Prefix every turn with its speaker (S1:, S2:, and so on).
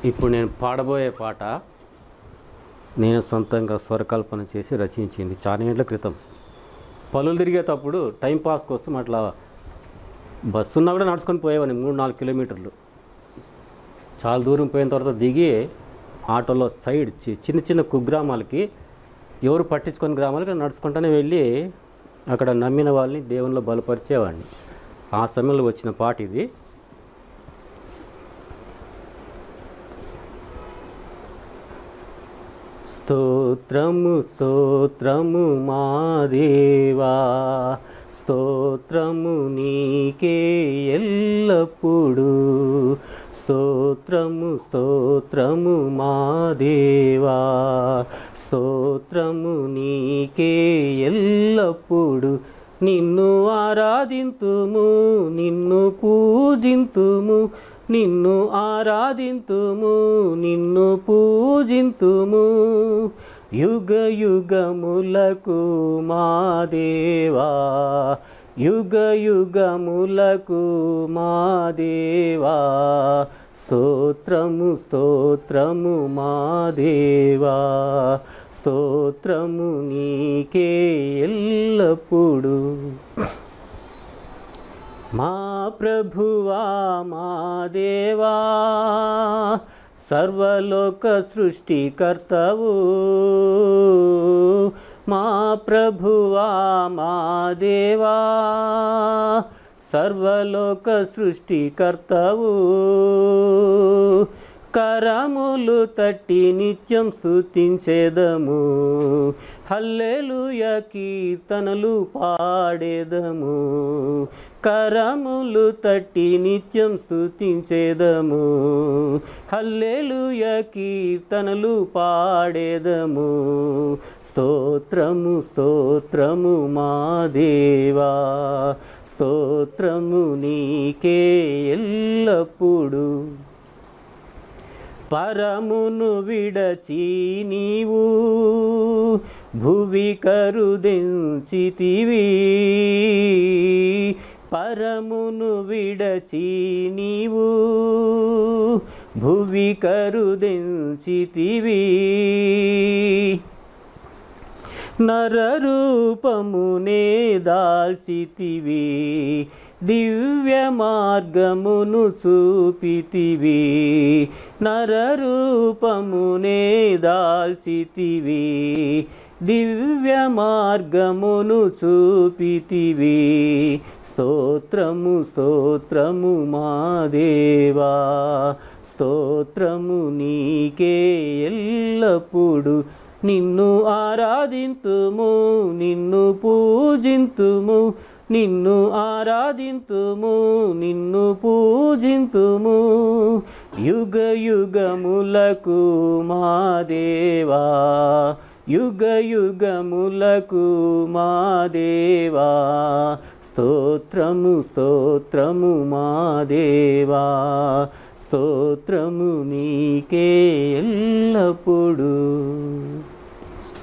S1: ఇప్పుడు నేను పాడబోయే పాట నేను సొంతంగా స్వరకల్పన చేసి రచించింది చాలా ఏళ్ళ క్రితం పనులు తిరిగేటప్పుడు టైం పాస్ కోసం అట్లా బస్సు ఉన్నా కూడా నడుచుకొని పోయేవాడిని మూడు నాలుగు కిలోమీటర్లు చాలా దూరం పోయిన తర్వాత దిగి ఆటోలో సైడ్ చి- చిన్న చిన్న కుగ్రామాలకి ఎవరు పట్టించుకొని గ్రామాలకి నడుచుకుంటూనే వెళ్ళి అక్కడ నమ్మిన వాళ్ళని దేవునిలో బలపరిచేవాడిని ఆ సమయంలో వచ్చిన పాట ఇది స్తోత్రము స్తోత్రము మా దేవా స్తోత్రము నీకే ఎల్లప్పుడు స్తోత్రము స్తోత్రము మా దేవా స్తోత్రము నీకే ఎల్లప్పుడు నిన్ను ఆరాధింతుము నిన్ను పూజింతుము నిన్ను ఆరాధింతుము నిన్ను పూజింతుము యుగ యుగములకు మా దేవా యుగ యుగములకు మా దేవా స్తోత్రము స్తోత్రము మా దేవా స్తోత్రము నీకే ఎల్లప్పుడు మా ప్రభువా మా దేవా సర్వలోక సృష్టికర్తవు మా ప్రభువా మా దేవా సర్వలోక సృష్టికర్తవు కరములు తట్టి నిత్యం స్తుతించేదము హల్లెలూయ కీర్తనలు పాడేదము కరములు తట్టి నిత్యం స్తుతించేదము హల్లెలూయ కీర్తనలు పాడేదము స్తోత్రము స్తోత్రము మా దేవా స్తోత్రము నీకే ఎల్లప్పుడు పరమును విడచి నీవు భువి కరుదెంచితివి పరమును విడచి నీవు భువి కరుదెంచితివి నరరూపమునే దాల్చితివి దివ్య మార్గమును చూపితివి నరరూపమునే దాల్చితివి దివ్య మార్గమును చూపితివి స్తోత్రము స్తోత్రము మా దేవా స్తోత్రము నీకే ఎల్లప్పుడు నిన్ను ఆరాధింతుము నిన్ను పూజింతుము నిన్ను ఆరాధింతుము నిన్ను పూజింతుము యుగ యుగములకు మా దేవా యుగ యుగములకు మా దేవా స్తోత్రము స్తోత్రము మా దేవా స్తోత్రము నీకే ఎల్లప్పుడు